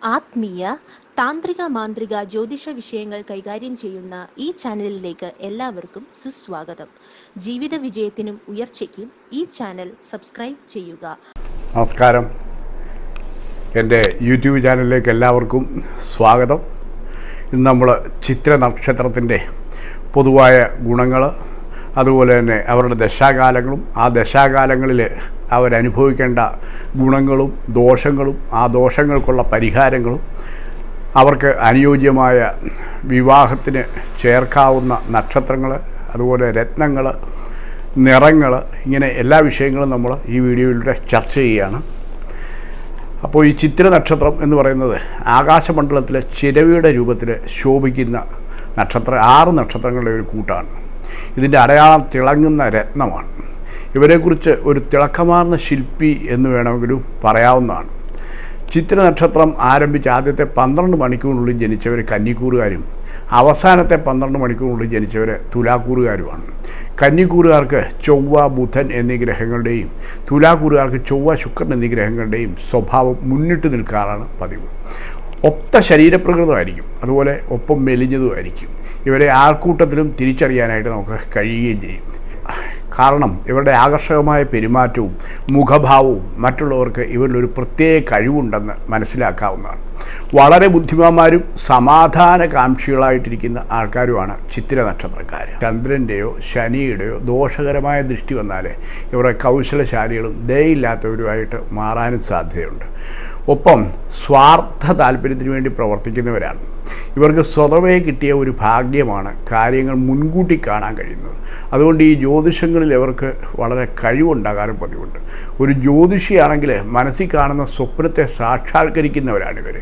ആത്മീയ താന്ത്രിക മാന്ത്രിക ജ്യോതിഷ വിഷയങ്ങൾ കൈകാര്യം ചെയ്യുന്ന ഈ ചാനലിലേക്ക് എല്ലാവർക്കും സുസ്വാഗതം ജീവിത വിജയത്തിനും ഉയർച്ചയ്ക്കും ഈ ചാനൽ സബ്സ്ക്രൈബ് ചെയ്യുക നമസ്കാരം എൻ്റെ യൂട്യൂബ് ചാനലിലേക്ക് എല്ലാവർക്കും സ്വാഗതം ഇന്ന് നമ്മൾ ചിത്ര നക്ഷത്രത്തിൻ്റെ പൊതുവായ ഗുണങ്ങൾ അതുപോലെ തന്നെ അവരുടെ ദശാകാലങ്ങളും ആ ദശാകാലങ്ങളിൽ അവരനുഭവിക്കേണ്ട ഗുണങ്ങളും ദോഷങ്ങളും ആ ദോഷങ്ങൾക്കുള്ള പരിഹാരങ്ങളും അവർക്ക് അനുയോജ്യമായ വിവാഹത്തിന് ചേർക്കാവുന്ന നക്ഷത്രങ്ങൾ അതുപോലെ രത്നങ്ങൾ നിറങ്ങൾ ഇങ്ങനെ എല്ലാ വിഷയങ്ങളും നമ്മൾ ഈ വീഡിയോയിലൂടെ ചർച്ച ചെയ്യുകയാണ് അപ്പോൾ ഈ ചിത്ര നക്ഷത്രം എന്ന് പറയുന്നത് ആകാശമണ്ഡലത്തിലെ ചിരവിയുടെ രൂപത്തിൽ ശോഭിക്കുന്ന നക്ഷത്ര ആറ് നക്ഷത്രങ്ങളുടെ ഒരു കൂട്ടാണ് ഇതിൻ്റെ അടയാളം തിളങ്ങുന്ന രത്നമാണ് ഇവരെക്കുറിച്ച് ഒരു തിളക്കമാർന്ന ശില്പി എന്ന് വേണമെങ്കിലും പറയാവുന്നതാണ് ചിത്ര നക്ഷത്രം ആരംഭിച്ച് ആദ്യത്തെ പന്ത്രണ്ട് മണിക്കൂറിനുള്ളിൽ ജനിച്ചവർ കന്നിക്കൂറുകാരും അവസാനത്തെ പന്ത്രണ്ട് മണിക്കൂറിനുള്ളിൽ ജനിച്ചവർ തുലാക്കൂറുകാരുമാണ് കന്നിക്കൂറുകാർക്ക് ചൊവ്വ ബുധൻ എന്നീ ഗ്രഹങ്ങളുടെയും തുലാക്കൂറുകാർക്ക് ചൊവ്വ ശുക്രൻ എന്നീ ഗ്രഹങ്ങളുടെയും സ്വഭാവം മുന്നിട്ട് നിൽക്കാറാണ് പതിവ് ഒത്ത ശരീരപ്രകൃതമായിരിക്കും അതുപോലെ ഒപ്പം മെലിഞ്ഞതുമായിരിക്കും ഇവരെ ആൾക്കൂട്ടത്തിലും തിരിച്ചറിയാനായിട്ട് നമുക്ക് കഴിയുകയും ചെയ്യും കാരണം ഇവരുടെ ആകർഷകമായ പെരുമാറ്റവും മുഖഭാവവും മറ്റുള്ളവർക്ക് ഇവരിലൊരു പ്രത്യേക കഴിവുണ്ടെന്ന് മനസ്സിലാക്കാവുന്നതാണ് വളരെ ബുദ്ധിമാന്മാരും സമാധാന കാംക്ഷികളായിട്ടിരിക്കുന്ന ആൾക്കാരുമാണ് ചിത്തിര നക്ഷത്രക്കാർ ചന്ദ്രൻ്റെയോ ശനിയുടെയോ ദോഷകരമായ ദൃഷ്ടി വന്നാൽ ഇവരുടെ കൗശലശാലികളും ദയയില്ലാത്തവരുമായിട്ട് മാറാനും സാധ്യതയുണ്ട് ഒപ്പം സ്വാർത്ഥ താല്പര്യത്തിന് വേണ്ടി പ്രവർത്തിക്കുന്നവരാണ് ഇവർക്ക് സ്വതവേ കിട്ടിയ ഒരു ഭാഗ്യമാണ് കാര്യങ്ങൾ മുൻകൂട്ടി കാണാൻ കഴിയുന്നത് അതുകൊണ്ട് ഈ ജ്യോതിഷങ്ങളിൽ ഇവർക്ക് വളരെ കഴിവുണ്ടാകാനും പതിവുണ്ട് ഒരു ജ്യോതിഷിയാണെങ്കിൽ മനസ്സിൽ കാണുന്ന സ്വപ്നത്തെ സാക്ഷാത്കരിക്കുന്നവരാണിവർ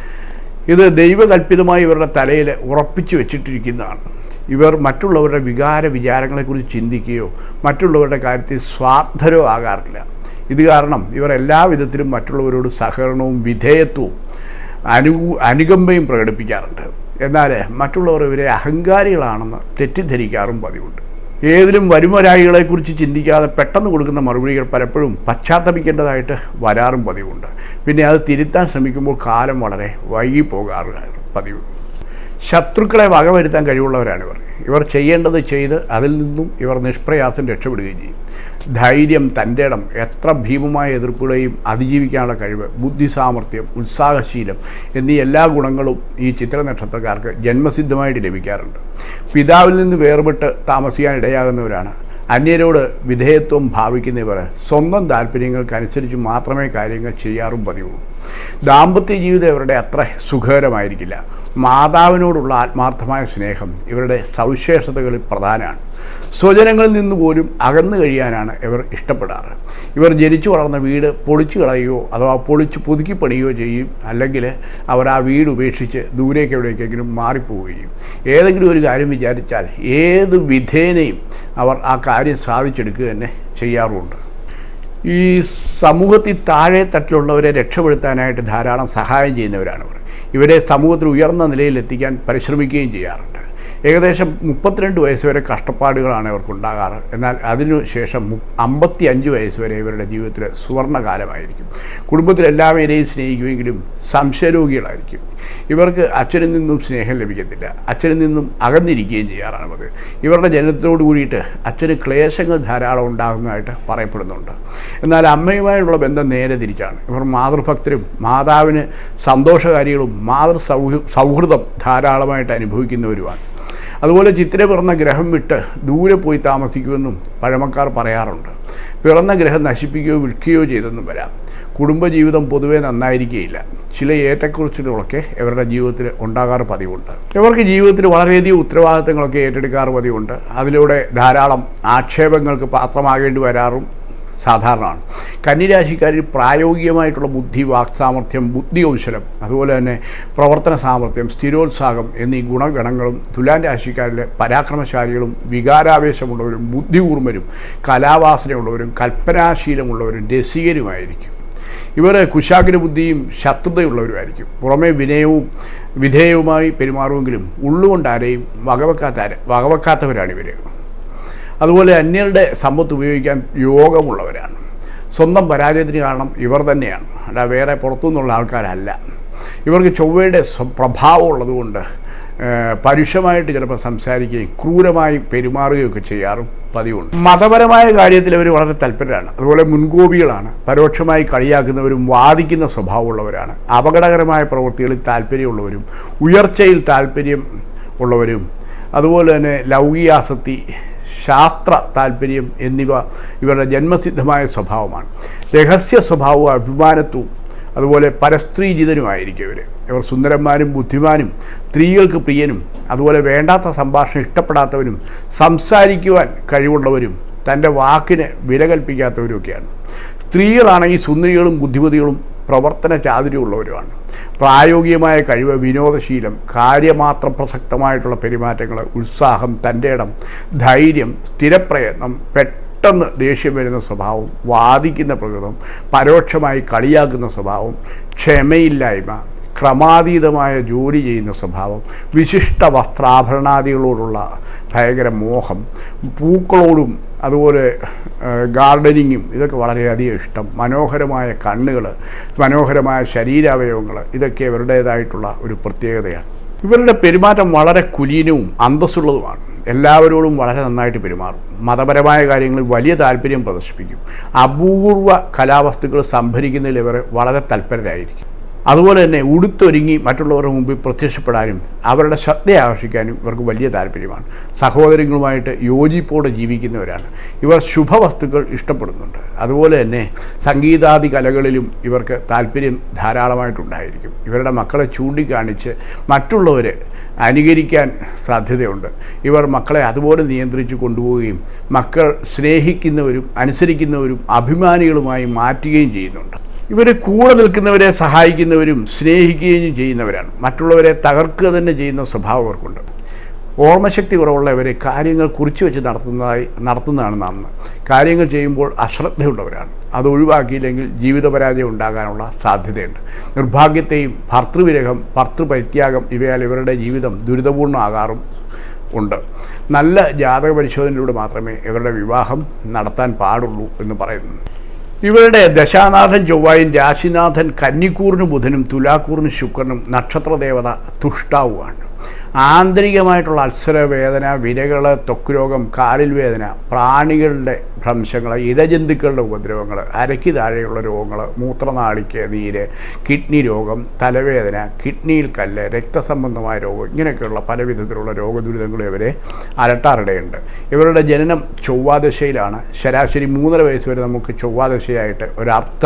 ഇത് ദൈവകൽപ്പിതമായി ഇവരുടെ തലയിൽ ഉറപ്പിച്ചു വെച്ചിട്ടിരിക്കുന്നതാണ് ഇവർ മറ്റുള്ളവരുടെ വികാര വിചാരങ്ങളെക്കുറിച്ച് ചിന്തിക്കുകയോ മറ്റുള്ളവരുടെ കാര്യത്തിൽ സ്വാർത്ഥരോ ആകാറില്ല ഇത് കാരണം ഇവർ എല്ലാ വിധത്തിലും മറ്റുള്ളവരോട് സഹകരണവും വിധേയത്വവും അനു അനുകമ്പയും പ്രകടിപ്പിക്കാറുണ്ട് എന്നാൽ മറ്റുള്ളവർ ഇവരെ അഹങ്കാരികളാണെന്ന് തെറ്റിദ്ധരിക്കാറും പതിവുണ്ട് ഏതിലും വരുമരായികളെക്കുറിച്ച് ചിന്തിക്കാതെ പെട്ടെന്ന് കൊടുക്കുന്ന മറുപടികൾ പലപ്പോഴും പശ്ചാത്തപിക്കേണ്ടതായിട്ട് വരാറും പതിവുണ്ട് പിന്നെ അത് തിരുത്താൻ ശ്രമിക്കുമ്പോൾ കാലം വളരെ വൈകി പോകാറ് പതിവ് ശത്രുക്കളെ വകവരുത്താൻ കഴിവുള്ളവരാണ് ഇവർ ഇവർ ചെയ്യേണ്ടത് ചെയ്ത് അതിൽ നിന്നും ഇവർ നിഷ്പ്രയാസം രക്ഷപ്പെടുകയും ചെയ്യും ധൈര്യം തൻ്റെ ഇടം എത്ര ഭീമമായ എതിർപ്പുകളെയും അതിജീവിക്കാനുള്ള കഴിവ് ബുദ്ധിസാമർഥ്യം ഉത്സാഹശീലം എന്നീ എല്ലാ ഗുണങ്ങളും ഈ ചിത്ര നക്ഷത്രക്കാർക്ക് ജന്മസിദ്ധമായിട്ട് ലഭിക്കാറുണ്ട് പിതാവിൽ നിന്ന് വേർപെട്ട് താമസിക്കാൻ ഇടയാകുന്നവരാണ് അന്യരോട് വിധേയത്വം ഭാവിക്കുന്നവർ സ്വന്തം താല്പര്യങ്ങൾക്കനുസരിച്ച് മാത്രമേ കാര്യങ്ങൾ ചെയ്യാറും പതിവുള്ളൂ ദാമ്പത്യ ജീവിതം ഇവരുടെ അത്ര സുഖകരമായിരിക്കില്ല മാതാവിനോടുള്ള ആത്മാർത്ഥമായ സ്നേഹം ഇവരുടെ സവിശേഷതകളിൽ പ്രധാനമാണ് സ്വജനങ്ങളിൽ നിന്ന് പോലും അകന്നു കഴിയാനാണ് ഇവർ ഇഷ്ടപ്പെടാറ് ഇവർ ജനിച്ചു വളർന്ന വീട് പൊളിച്ചു കളയുകയോ അഥവാ പൊളിച്ച് പുതുക്കി പണിയുകയോ ചെയ്യും അല്ലെങ്കിൽ അവർ ആ വീട് ഉപേക്ഷിച്ച് ദൂരേക്ക് എവിടേക്കെങ്കിലും മാറിപ്പോവുകയും ഏതെങ്കിലും ഒരു കാര്യം വിചാരിച്ചാൽ ഏത് വിധേനയും അവർ ആ കാര്യം സാധിച്ചെടുക്കുക തന്നെ ചെയ്യാറുമുണ്ട് ഈ സമൂഹത്തിൽ താഴെ തട്ടിലുള്ളവരെ രക്ഷപ്പെടുത്താനായിട്ട് ധാരാളം സഹായം ചെയ്യുന്നവരാണ് ഇവർ ഇവരെ സമൂഹത്തിൽ ഉയർന്ന നിലയിൽ എത്തിക്കാൻ പരിശ്രമിക്കുകയും ചെയ്യാറുണ്ട് ഏകദേശം മുപ്പത്തിരണ്ട് വയസ്സ് വരെ കഷ്ടപ്പാടുകളാണ് ഇവർക്കുണ്ടാകാറ് എന്നാൽ അതിനുശേഷം അമ്പത്തി അഞ്ച് വയസ്സ് വരെ ഇവരുടെ ജീവിതത്തിൽ സുവർണകാലമായിരിക്കും കുടുംബത്തിൽ എല്ലാവരെയും സ്നേഹിക്കുമെങ്കിലും സംശയരോഗികളായിരിക്കും ഇവർക്ക് അച്ഛനിൽ നിന്നും സ്നേഹം ലഭിക്കത്തില്ല അച്ഛനിൽ നിന്നും അകന്നിരിക്കുകയും ചെയ്യാറാണ് പതിവ് ഇവരുടെ ജനനത്തോട് കൂടിയിട്ട് അച്ഛന് ക്ലേശങ്ങൾ ധാരാളം ഉണ്ടാകുന്നതായിട്ട് പറയപ്പെടുന്നുണ്ട് എന്നാൽ അമ്മയുമായുള്ള ബന്ധം നേരെ തിരിച്ചാണ് ഇവർ മാതൃഭക്തരും മാതാവിന് സന്തോഷകാരികളും മാതൃ സൗഹൃ സൗഹൃദം ധാരാളമായിട്ട് അനുഭവിക്കുന്നവരുമാണ് അതുപോലെ ചിത്തിര പിറന്ന ഗ്രഹം വിട്ട് ദൂരെ പോയി താമസിക്കുമെന്നും പഴമക്കാർ പറയാറുണ്ട് പിറന്ന ഗ്രഹം നശിപ്പിക്കുകയോ വിൽക്കുകയോ ചെയ്തെന്നും വരാം കുടുംബജീവിതം പൊതുവെ നന്നായിരിക്കുകയില്ല ചില ഏറ്റക്കുറിച്ചിലുകളൊക്കെ ഇവരുടെ ജീവിതത്തിൽ ഉണ്ടാകാറ് പതിവുണ്ട് ഇവർക്ക് ജീവിതത്തിൽ വളരെയധികം ഉത്തരവാദിത്തങ്ങളൊക്കെ ഏറ്റെടുക്കാറ് പതിവുണ്ട് അതിലൂടെ ധാരാളം ആക്ഷേപങ്ങൾക്ക് പാത്രമാകേണ്ടി വരാറും സാധാരണമാണ് കന്നിരാശിക്കാരിൽ പ്രായോഗികമായിട്ടുള്ള ബുദ്ധി വാക്സാമർഥ്യം ബുദ്ധി കൗശലം അതുപോലെ തന്നെ പ്രവർത്തന സാമർഥ്യം സ്ഥിരോത്സാഹം എന്നീ ഗുണഗണങ്ങളും തുലാൻ രാശിക്കാരിലെ പരാക്രമശാലികളും വികാരാവേശമുള്ളവരും ബുദ്ധികൂർമ്മരും കലാവാസനയുള്ളവരും കൽപ്പനാശീലമുള്ളവരും രസികരുമായിരിക്കും ഇവർ കുശാഗ്ര ബുദ്ധിയും ശത്രുതയുള്ളവരുമായിരിക്കും പുറമേ വിനയവും വിധേയവുമായി പെരുമാറുമെങ്കിലും ഉള്ളുകൊണ്ട് ആരെയും വകവെക്കാത്ത വകവെക്കാത്തവരാണ് ഇവർ അതുപോലെ അന്യരുടെ സമ്പത്ത് ഉപയോഗിക്കാൻ യോഗമുള്ളവരാണ് സ്വന്തം പരാജയത്തിന് കാരണം ഇവർ തന്നെയാണ് അല്ല വേറെ പുറത്തുനിന്നുള്ള ആൾക്കാരല്ല ഇവർക്ക് ചൊവ്വയുടെ സ്വ- പ്രഭാവം ഉള്ളതുകൊണ്ട് ഏഹ്, പരുഷമായിട്ട് ചിലപ്പോൾ സംസാരിക്കുകയും ക്രൂരമായി പെരുമാറുകയൊക്കെ ചെയ്യാറും പതിവുണ്ട് മതപരമായ കാര്യത്തിൽ അവർ വളരെ തൽപരരാണ് അതുപോലെ മുൻകോപികളാണ് പരോക്ഷമായി കളിയാക്കുന്നവരും വാദിക്കുന്ന സ്വഭാവമുള്ളവരാണ് അപകടകരമായ പ്രവൃത്തികളിൽ താല്പര്യമുള്ളവരും ഉയർച്ചയിൽ താല്പര്യം ഉള്ളവരും അതുപോലെ തന്നെ ലൗകികാസക്തി ശാസ്ത്ര താല്പര്യം എന്നിവ ഇവരുടെ ജന്മസിദ്ധമായ സ്വഭാവമാണ് രഹസ്യ സ്വഭാവവും അഭിമാനത്വവും അതുപോലെ പരസ്ത്രീജിതനുമായിരിക്കും ഇവർ ഇവർ സുന്ദരന്മാരും ബുദ്ധിമാനും സ്ത്രീകൾക്ക് പ്രിയനും അതുപോലെ വേണ്ടാത്ത സംഭാഷണം ഇഷ്ടപ്പെടാത്തവരും സംസാരിക്കുവാൻ കഴിവുള്ളവരും തൻ്റെ വാക്കിന് വില കൽപ്പിക്കാത്തവരുമൊക്കെയാണ് സ്ത്രീകളാണെങ്കിൽ സുന്ദരികളും ബുദ്ധിമതികളും പ്രവർത്തന ചാതുര്യമുള്ളവരുമാണ് പ്രായോഗികമായ കഴിവ് വിനോദശീലം കാര്യമാത്ര പ്രസക്തമായിട്ടുള്ള പെരുമാറ്റങ്ങൾ ഉത്സാഹം തൻ്റെ ഇടം ധൈര്യം സ്ഥിരപ്രയത്നം പെട്ടെന്ന് ദേഷ്യം വരുന്ന സ്വഭാവം വാദിക്കുന്ന പ്രകൃതം പരോക്ഷമായി കളിയാക്കുന്ന സ്വഭാവം ക്ഷമയില്ലായ്മ ക്രമാതീതമായ ജോലി ചെയ്യുന്ന സ്വഭാവം വിശിഷ്ട വസ്ത്രാഭരണാദികളോടുള്ള ഭയങ്കര മോഹം പൂക്കളോടും അതുപോലെ ഗാർഡനിങ്ങും ഇതൊക്കെ വളരെയധികം ഇഷ്ടം മനോഹരമായ കണ്ണുകൾ മനോഹരമായ ശരീരാവയവങ്ങൾ ഇതൊക്കെ ഇവരുടേതായിട്ടുള്ള ഒരു പ്രത്യേകതയാണ് ഇവരുടെ പെരുമാറ്റം വളരെ കുലീനവും അന്തസ്സുള്ളതുമാണ് എല്ലാവരോടും വളരെ നന്നായിട്ട് പെരുമാറും മതപരമായ കാര്യങ്ങളിൽ വലിയ താല്പര്യം പ്രദർശിപ്പിക്കും അപൂർവ കലാവസ്തുക്കൾ സംഭരിക്കുന്നതിൽ ഇവർ വളരെ തൽപരരായിരിക്കും അതുപോലെ തന്നെ ഉടുത്തൊരുങ്ങി മറ്റുള്ളവരുടെ മുമ്പിൽ പ്രത്യക്ഷപ്പെടാനും അവരുടെ ശ്രദ്ധ ആകർഷിക്കാനും ഇവർക്ക് വലിയ താല്പര്യമാണ് സഹോദരങ്ങളുമായിട്ട് യോജിപ്പോടെ ജീവിക്കുന്നവരാണ് ഇവർ ശുഭവസ്തുക്കൾ ഇഷ്ടപ്പെടുന്നുണ്ട് അതുപോലെ തന്നെ സംഗീതാദി കലകളിലും ഇവർക്ക് താല്പര്യം ധാരാളമായിട്ടുണ്ടായിരിക്കും ഇവരുടെ മക്കളെ ചൂണ്ടിക്കാണിച്ച് മറ്റുള്ളവരെ അനുകരിക്കാൻ സാധ്യതയുണ്ട് ഇവർ മക്കളെ അതുപോലെ നിയന്ത്രിച്ച് കൊണ്ടുപോവുകയും മക്കൾ സ്നേഹിക്കുന്നവരും അനുസരിക്കുന്നവരും അഭിമാനികളുമായി മാറ്റുകയും ചെയ്യുന്നുണ്ട് ഇവർ കൂടെ നിൽക്കുന്നവരെ സഹായിക്കുന്നവരും സ്നേഹിക്കുകയും ചെയ്യുന്നവരാണ് മറ്റുള്ളവരെ തകർക്കുക തന്നെ ചെയ്യുന്ന സ്വഭാവം അവർക്കുണ്ട് ഓർമ്മശക്തി കുറവുള്ളവരെ കാര്യങ്ങൾ കുറിച്ച് വെച്ച് നടത്തുന്നതായി നടത്തുന്നതാണ് നന്ന് കാര്യങ്ങൾ ചെയ്യുമ്പോൾ അശ്രദ്ധയുള്ളവരാണ് അത് ഒഴിവാക്കിയില്ലെങ്കിൽ ജീവിത പരാജയം ഉണ്ടാകാനുള്ള സാധ്യതയുണ്ട് നിർഭാഗ്യത്തെയും ഭർത്തൃവിരഹം ഭർത്തൃപരിത്യാഗം ഇവയാൽ ഇവരുടെ ജീവിതം ദുരിതപൂർണ്ണമാകാറും ഉണ്ട് നല്ല ജാതക പരിശോധനയിലൂടെ മാത്രമേ ഇവരുടെ വിവാഹം നടത്താൻ പാടുള്ളൂ എന്ന് പറയുന്നു ഇവരുടെ ദശാനാഥൻ ചൊവ്വായും രാശിനാഥൻ കന്നിക്കൂറിന് ബുധനും തുലാക്കൂറിന് ശുക്രനും നക്ഷത്രദേവത തുഷ്ടാവുമാണ് ആന്തരികമായിട്ടുള്ള അത്സരവേദന വിരകൾ ത്വക്ക് രോഗം കാലിൽ വേദന പ്രാണികളുടെ ഭ്രംശങ്ങൾ ഇഴജന്തുക്കളുടെ ഉപദ്രവങ്ങൾ അരയ്ക്ക് താഴെയുള്ള രോഗങ്ങൾ മൂത്രനാളിക്ക് നീര് കിഡ്നി രോഗം തലവേദന കിഡ്നിയിൽ കല്ല് രക്തസംബന്ധമായ രോഗം ഇങ്ങനെയൊക്കെയുള്ള പല വിധത്തിലുള്ള രോഗദുരിതങ്ങളും ഇവരെ അലട്ടാറിടയുണ്ട് ഇവരുടെ ജനനം ചൊവ്വാദശയിലാണ് ശരാശരി മൂന്നര വയസ്സ് വരെ നമുക്ക് ചൊവ്വാദശയായിട്ട് ഒരർത്ഥ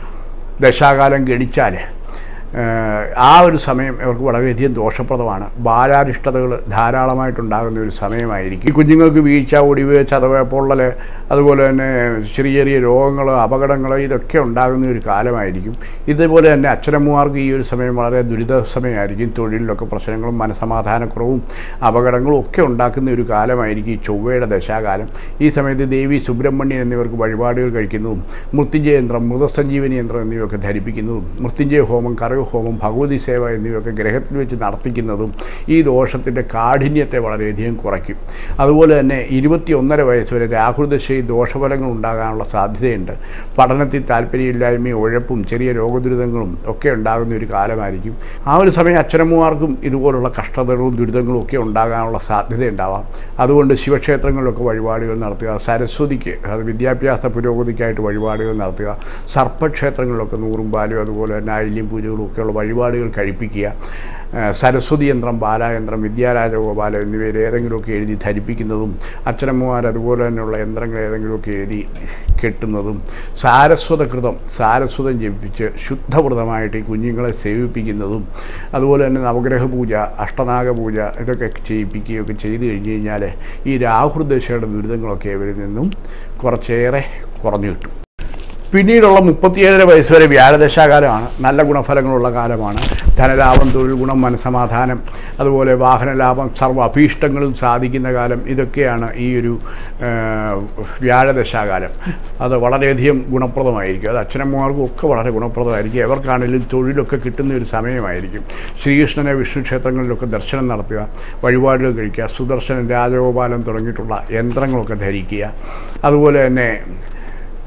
ദശാകാലം ഗണിച്ചാൽ ഏഹ്, ആ ഒരു സമയം ഇവർക്ക് വളരെയധികം ദോഷപ്രദമാണ് ബാലാരിഷ്ടതകൾ ധാരാളമായിട്ടുണ്ടാകുന്ന ഒരു സമയമായിരിക്കും ഈ കുഞ്ഞുങ്ങൾക്ക് വീഴ്ച ഒടിവ് ചതവ് പൊള്ളൽ അതുപോലെ തന്നെ ചെറിയ ചെറിയ രോഗങ്ങൾ അപകടങ്ങൾ ഇതൊക്കെ ഉണ്ടാകുന്ന ഒരു കാലമായിരിക്കും ഇതുപോലെ തന്നെ അച്ഛനമ്മമാർക്ക് ഈ ഒരു സമയം വളരെ ദുരിത സമയമായിരിക്കും തൊഴിലിലൊക്കെ പ്രശ്നങ്ങളും മനസമാധാനക്കുറവും അപകടങ്ങളും ഒക്കെ ഉണ്ടാക്കുന്ന ഒരു കാലമായിരിക്കും ഈ ചൊവ്വയുടെ ദശാകാലം ഈ സമയത്ത് ദേവി സുബ്രഹ്മണ്യൻ എന്നിവർക്ക് വഴിപാടുകൾ കഴിക്കുന്നതും മൃത്യുഞ്ജയ യന്ത്രം മൃതസഞ്ജീവനി യന്ത്രം എന്നിവയൊക്കെ ധരിപ്പിക്കുന്നതും മൃത്യുഞ്ജയ ഹോമം കരകഹോമം ഭഗവതി സേവ എന്നിവയൊക്കെ ഗ്രഹത്തിൽ വെച്ച് നടത്തിക്കുന്നതും ഈ ദോഷത്തിൻ്റെ കാഠിന്യത്തെ വളരെയധികം കുറയ്ക്കും അതുപോലെ തന്നെ ഇരുപത്തി ഒന്നര വയസ്സ് വരെ രാഹുദശയിൽ ദോഷഫലങ്ങൾ ഉണ്ടാകാനുള്ള സാധ്യതയുണ്ട് പഠനത്തിൽ താല്പര്യമില്ലായ്മയും ഉഴപ്പും ചെറിയ രോഗദുരിതങ്ങളും ഒക്കെ ഉണ്ടാകുന്ന ഒരു കാലമായിരിക്കും ആ ഒരു സമയം അച്ഛനമ്മമാർക്കും ഇതുപോലുള്ള കഷ്ടതകളും ദുരിതങ്ങളും ഒക്കെ ഉണ്ടാകാനുള്ള സാധ്യതയുണ്ടാവാം അതുകൊണ്ട് ശിവക്ഷേത്രങ്ങളിലൊക്കെ വഴിപാടുകൾ നടത്തുക സരസ്വതിക്ക് അത് വിദ്യാഭ്യാസ പുരോഗതിക്കായിട്ട് വഴിപാടുകൾ നടത്തുക സർപ്പക്ഷേത്രങ്ങളിലൊക്കെ നൂറും പാലും അതുപോലെ തന്നെ ആയില്യം പൂജകളും ഒക്കെയുള്ള വഴിപാടുകൾ കഴിപ്പിക്കുക ആ, സരസ്വതി യന്ത്രം ബാലായന്ത്രം വിദ്യാരാജഗോപാലം എന്നിവയിൽ ഏതെങ്കിലുമൊക്കെ എഴുതി ധരിപ്പിക്കുന്നതും അച്ഛനമ്മമാർ അതുപോലെ തന്നെയുള്ള യന്ത്രങ്ങൾ ഏതെങ്കിലുമൊക്കെ എഴുതി കെട്ടുന്നതും സാരസ്വതകൃതം സാരസ്വതം ജപിച്ച് ശുദ്ധവ്രതമായിട്ട് ഈ കുഞ്ഞുങ്ങളെ സേവിപ്പിക്കുന്നതും അതുപോലെ തന്നെ നവഗ്രഹ പൂജ അഷ്ടനാഗ പൂജ ഇതൊക്കെ ചെയ്യിപ്പിക്കുകയൊക്കെ ചെയ്തു കഴിഞ്ഞ് കഴിഞ്ഞാൽ ഈ രാഹുർദശയുടെ ദുരിതങ്ങളൊക്കെ ഇവരിൽ നിന്നും കുറച്ചേറെ കുറഞ്ഞു കിട്ടും പിന്നീടുള്ള മുപ്പത്തിയേഴര വയസ്സ് വരെ വ്യാഴദശാകാലമാണ് നല്ല ഗുണഫലങ്ങളുള്ള കാലമാണ് ധനലാഭം തൊഴിൽ ഗുണം മനസമാധാനം അതുപോലെ വാഹനലാഭം സർവ്വ അഭീഷ്ടങ്ങളും സാധിക്കുന്ന കാലം ഇതൊക്കെയാണ് ഈ ഒരു ആ, വ്യാഴദശാകാലം അത് വളരെയധികം ഗുണപ്രദമായിരിക്കും അത് അച്ഛനമ്മമാർക്കും ഒക്കെ വളരെ ഗുണപ്രദമായിരിക്കും എവർക്കാണെങ്കിലും തൊഴിലൊക്കെ കിട്ടുന്ന ഒരു സമയമായിരിക്കും ശ്രീകൃഷ്ണനെ വിഷ്ണു ക്ഷേത്രങ്ങളിലൊക്കെ ദർശനം നടത്തുക വഴിപാടുകൾ കഴിക്കുക സുദർശനം രാജഗോപാലം തുടങ്ങിയിട്ടുള്ള യന്ത്രങ്ങളൊക്കെ ധരിക്കുക അതുപോലെ തന്നെ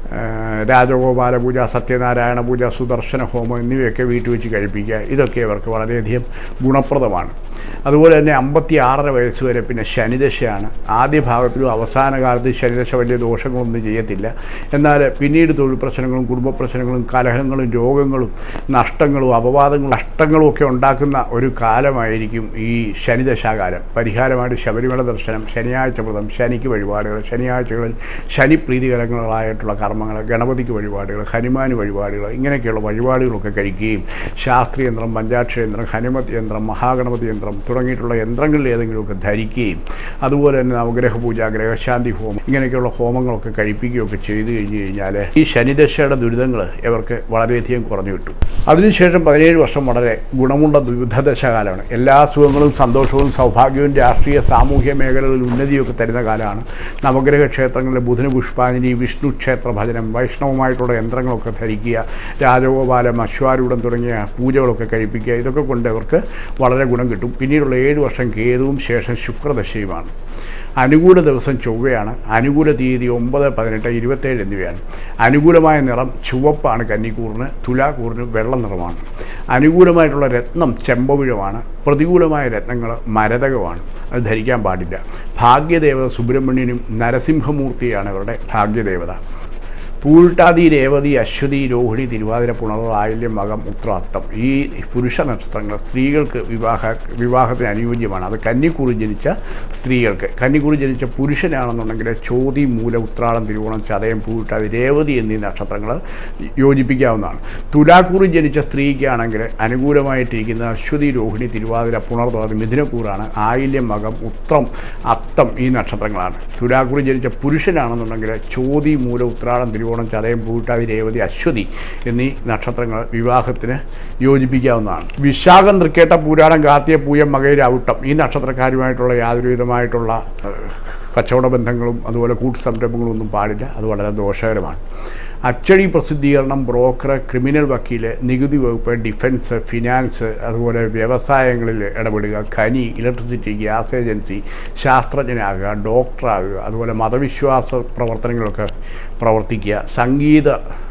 ഏഹ് രാജഗോപാല പൂജ സത്യനാരായണ പൂജ സുദർശന ഹോമം എന്നിവയൊക്കെ വീട്ടിൽ വെച്ച് കഴിപ്പിക്കുക ഇതൊക്കെ അവർക്ക് വളരെയധികം ഗുണപ്രദമാണ് അതുപോലെ തന്നെ അമ്പത്തി ആറര വയസ്സ് വരെ പിന്നെ ശനിദശയാണ് ആദ്യ ഭാഗത്തിലും അവസാന കാലത്ത് ശനിദശ വലിയ ദോഷങ്ങളൊന്നും ചെയ്യത്തില്ല എന്നാൽ പിന്നീട് തൊഴിൽ പ്രശ്നങ്ങളും കുടുംബ പ്രശ്നങ്ങളും കലഹങ്ങളും രോഗങ്ങളും നഷ്ടങ്ങളും അപവാദങ്ങളും നഷ്ടങ്ങളും ഒക്കെ ഉണ്ടാക്കുന്ന ഒരു കാലമായിരിക്കും ഈ ശനിദശാകാലം പരിഹാരമായിട്ട് ശബരിമല ദർശനം ശനിയാഴ്ച വ്രതം ശനിക്ക് വഴിപാടുകൾ ശനിയാഴ്ചകളിൽ ശനി പ്രീതികരങ്ങളായിട്ടുള്ള കർമ്മങ്ങൾ ഗണപതിക്ക് വഴിപാടുകൾ ഹനുമാന് വഴിപാടുകൾ ഇങ്ങനെയൊക്കെയുള്ള വഴിപാടുകളൊക്കെ കഴിക്കുകയും ശാസ്ത്രീയന്ത്രം പഞ്ചാക്ഷരയന്ത്രം ഹനുമത് യന്ത്രം മഹാഗണപതി യന്ത്രം തുടങ്ങിയിട്ടുള്ള യന്ത്രങ്ങളിൽ ഏതെങ്കിലുമൊക്കെ ധരിക്കുകയും അതുപോലെ തന്നെ നവഗ്രഹ പൂജ ഗ്രഹശാന്തി ഹോമം ഇങ്ങനെയൊക്കെയുള്ള ഹോമങ്ങളൊക്കെ കഴിപ്പിക്കുകയൊക്കെ ചെയ്തു കഴിഞ്ഞു കഴിഞ്ഞാൽ ഈ ശനിദശയുടെ ദുരിതങ്ങൾ ഇവർക്ക് വളരെയധികം കുറഞ്ഞു കിട്ടും അതിനുശേഷം പതിനേഴ് വർഷം വളരെ ഗുണമുള്ള ദുരിതദശകാലമാണ് എല്ലാ സുഖങ്ങളും സന്തോഷവും സൗഭാഗ്യവും രാഷ്ട്രീയ സാമൂഹ്യ മേഖലകളിൽ ഉന്നതിയൊക്കെ തരുന്ന കാലമാണ് നവഗ്രഹ ക്ഷേത്രങ്ങളിലെ ബുധന പുഷ്പാഞ്ജലി വിഷ്ണു ക്ഷേത്ര ഭജനം വൈഷ്ണവമായിട്ടുള്ള യന്ത്രങ്ങളൊക്കെ ധരിക്കുക രാജഗോപാലം അശ്വാരൂഢം തുടങ്ങിയ പൂജകളൊക്കെ കഴിപ്പിക്കുക ഇതൊക്കെ കൊണ്ട് അവർക്ക് വളരെ ഗുണം കിട്ടും പിന്നീടുള്ള ഏഴ് വർഷം കേതുവും ശേഷം ശുക്രദശയുമാണ് അനുകൂല ദിവസം ചൊവ്വയാണ് അനുകൂല തീയതി ഒമ്പത് പതിനെട്ട് ഇരുപത്തേഴ് എന്നിവയാണ് അനുകൂലമായ നിറം ചുവപ്പാണ് കന്നിക്കൂറിന് തുലാക്കൂറിന് വെള്ള നിറമാണ് അനുകൂലമായിട്ടുള്ള രത്നം ചെമ്പവിഴമാണ് പ്രതികൂലമായ രത്നങ്ങൾ മരതകമാണ് അത് ധരിക്കാൻ പാടില്ല ഭാഗ്യദേവത സുബ്രഹ്മണ്യനും നരസിംഹമൂർത്തിയാണ് അവരുടെ ഭാഗ്യദേവത പൂൾട്ടാതി രേവതി അശ്വതി രോഹിണി തിരുവാതിര പുണർ ആയില്യം മകം ഉത്രാത്തം ഈ പുരുഷ നക്ഷത്രങ്ങൾ സ്ത്രീകൾക്ക് വിവാഹ വിവാഹത്തിന് അനുയോജ്യമാണ് അത് കന്നിക്കൂറി ജനിച്ച സ്ത്രീകൾക്ക് കന്നിക്കൂറി ജനിച്ച പുരുഷനാണെന്നുണ്ടെങ്കിൽ ചോതി മൂല ഉത്രാടം തിരുവോണം ചതയം പൂട്ടാതി രേവതി എന്നീ നക്ഷത്രങ്ങൾ യോജിപ്പിക്കാവുന്നതാണ് തുലാക്കൂറി ജനിച്ച സ്ത്രീക്കാണെങ്കിൽ അനുകൂലമായിട്ടിരിക്കുന്ന അശ്വതി രോഹിണി തിരുവാതിര പുണർദോതി മിഥുനക്കൂറാണ് ആയില്യം മകം ഉത്രം അത്തം ഈ നക്ഷത്രങ്ങളാണ് തുലാക്കൂറി ജനിച്ച പുരുഷനാണെന്നുണ്ടെങ്കിൽ ചോതി മൂല ഉത്രാടം തിരുവോണം ചതയം പൂട്ടാതി രേവതി അശ്വതി എന്നീ നക്ഷത്രങ്ങൾ വിവാഹത്തിന് യോജിപ്പിക്കാവുന്നതാണ് വിശാഖം തൃക്കേട്ട പൂരാടം കാത്തിയ പൂയം മകയിര ഔട്ടം ഈ നക്ഷത്രക്കാരുമായിട്ടുള്ള യാതൊരു വിധമായിട്ടുള്ള ഏഹ്, കച്ചവട ബന്ധങ്ങളും അതുപോലെ കൂട്ടു സംരംഭങ്ങളും ഒന്നും പാടില്ല അത് വളരെ ദോഷകരമാണ് അച്ചടി പ്രസിദ്ധീകരണം ബ്രോക്കർ ക്രിമിനൽ വക്കീല് നികുതി വകുപ്പ് ഡിഫൻസ് ഫിനാൻസ് അതുപോലെ വ്യവസായങ്ങളിൽ ഇടപെടുക ഖനി ഇലക്ട്രിസിറ്റി ഗ്യാസ് ഏജൻസി ശാസ്ത്രജ്ഞനാകുക ഡോക്ടറാകുക അതുപോലെ മതവിശ്വാസ പ്രവർത്തനങ്ങളൊക്കെ പ്രവർത്തിക്കുക സംഗീത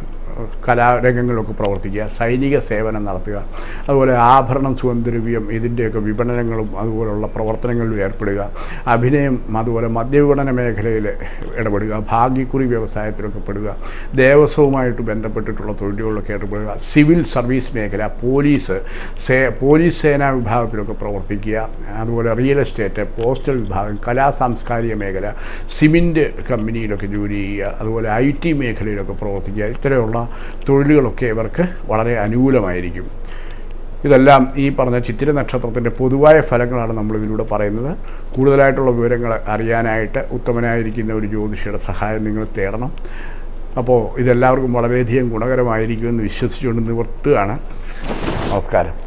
കലാരംഗങ്ങളിലൊക്കെ പ്രവർത്തിക്കുക സൈനിക സേവനം നടത്തുക അതുപോലെ ആഭരണം സുഗന്ധദ്രവ്യം ഇതിൻ്റെയൊക്കെ വിപണനങ്ങളും അതുപോലുള്ള പ്രവർത്തനങ്ങളിലും ഏർപ്പെടുക അഭിനയം അതുപോലെ മദ്യവിപണന മേഖലയിൽ ഇടപെടുക ഭാഗ്യക്കുറി വ്യവസായത്തിലൊക്കെ പെടുക ദേവസ്വവുമായിട്ട് ബന്ധപ്പെട്ടിട്ടുള്ള തൊഴിലുകളിലൊക്കെ ഇടപെടുക സിവിൽ സർവീസ് മേഖല പോലീസ് സേ പോലീസ് സേനാ വിഭാഗത്തിലൊക്കെ പ്രവർത്തിക്കുക അതുപോലെ റിയൽ എസ്റ്റേറ്റ് പോസ്റ്റൽ വിഭാഗം കലാ സാംസ്കാരിക മേഖല സിമെൻറ്റ് കമ്പനിയിലൊക്കെ ജോലി ചെയ്യുക അതുപോലെ ഐ ടി മേഖലയിലൊക്കെ പ്രവർത്തിക്കുക ഇത്തരമുള്ള തൊഴിലുകളൊക്കെ ഇവർക്ക് വളരെ അനുകൂലമായിരിക്കും ഇതെല്ലാം ഈ പറഞ്ഞ ചിത്തിര നക്ഷത്രത്തിൻ്റെ പൊതുവായ ഫലങ്ങളാണ് നമ്മൾ ഇതിലൂടെ പറയുന്നത് കൂടുതലായിട്ടുള്ള വിവരങ്ങൾ അറിയാനായിട്ട് ഉത്തമനായിരിക്കുന്ന ഒരു ജ്യോതിഷിയുടെ സഹായം നിങ്ങൾ തേടണം അപ്പോൾ ഇതെല്ലാവർക്കും വളരെയധികം ഗുണകരമായിരിക്കുമെന്ന് വിശ്വസിച്ചുകൊണ്ട് നിവർത്തുകയാണ് നമസ്കാരം